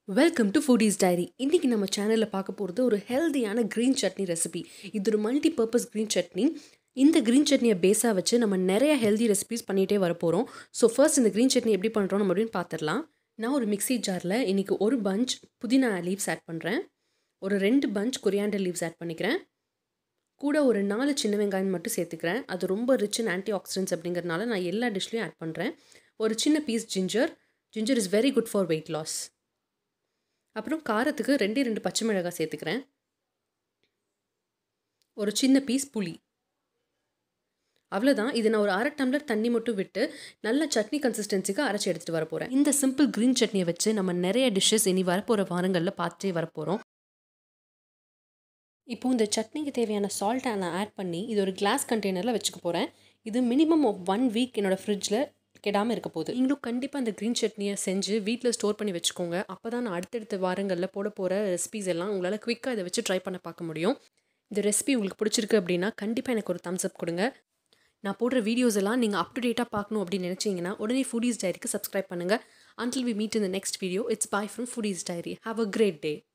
welcome to foodies diary இன்றைக்கி நம்ம சேனலில் பார்க்க போகிறது ஒரு ஹெல்தியான க்ரீன் சட்னி ரெசிபி இது ஒரு மல்டி பர்பஸ் க்ரீன் சட்னி இந்த க்ரீன் சட்னியை பேஸாக வச்சு நம்ம நிறைய ஹெல்தி ரெசிபிஸ் பண்ணிகிட்டே வர போகிறோம் ஸோ ஃபர்ஸ்ட் இந்த க்ரீன் சட்னி எப்படி பண்ணுறோம் நம்ம அப்படின்னு பார்த்துடலாம் நான் ஒரு மிக்ஸி ஜாரில் இன்றைக்கி ஒரு பஞ்ச் புதினா லீவ்ஸ் ஆட் பண்ணுறேன் ஒரு ரெண்டு பஞ்ச் கொரியாண்டர் லீவ்ஸ் ஆட் பண்ணிக்கிறேன் கூட ஒரு நாலு சின்ன வெங்காயம் மட்டும் சேர்த்துக்கிறேன் அது ரொம்ப ரிச் அண்ட் ஆன்டி ஆக்சிடென்ட்ஸ் அப்படிங்கிறதுனால நான் எல்லா டிஷ்லையும் ஆட் பண்ணுறேன் ஒரு சின்ன piece ginger ginger is very good for weight loss அப்புறம் காரத்துக்கு ரெண்டே ரெண்டு பச்சை மிளகாய் சேர்த்துக்கிறேன் ஒரு சின்ன பீஸ் புளி அவ்வளோதான் இது நான் ஒரு அரை டம்ளர் தண்ணி மட்டும் விட்டு நல்ல சட்னி கன்சிஸ்டன்சிக்கு அரைச்சி எடுத்துகிட்டு வர போகிறேன் இந்த சிம்பிள் க்ரீன் சட்னியை வச்சு நம்ம நிறைய டிஷ்ஷஸ் இனி வரப்போகிற வாரங்களில் பார்த்துட்டே வரப்போகிறோம் இப்போ இந்த சட்னிக்கு தேவையான சால்ட்டை நான் ஆட் பண்ணி இது ஒரு கிளாஸ் கண்டெய்னரில் வச்சுக்க போகிறேன் இது மினிமம் ஆஃப் ஒன் வீக் என்னோடய ஃப்ரிட்ஜில் கெடாமல் இருக்க போகுது நீங்களும் கண்டிப்பாக அந்த க்ரீன் சட்னியை செஞ்சு வீட்டில் ஸ்டோர் பண்ணி வச்சுக்கோங்க அப்போ தான் நான் அடுத்தடுத்த வாரங்களில் போட போகிற ரெசிபிஸ் எல்லாம் உங்களால் குவிக்காக இதை வச்சு ட்ரை பண்ண பார்க்க முடியும் இந்த ரெசிபி உங்களுக்கு பிடிச்சிருக்கு அப்படின்னா கண்டிப்பாக எனக்கு ஒரு தம்ஸ் அப் கொடுங்க நான் போடுற வீடியோஸ் எல்லாம் நீங்கள் அப் டு டேட்டாக பார்க்கணும் அப்படின்னு நினச்சிங்கன்னா உடனே ஃபுடீஸ் டைரிக்கு சப்ஸ்கிரைப் பண்ணுங்கள் until we meet in the next video it's bye from Foodies Diary have a great day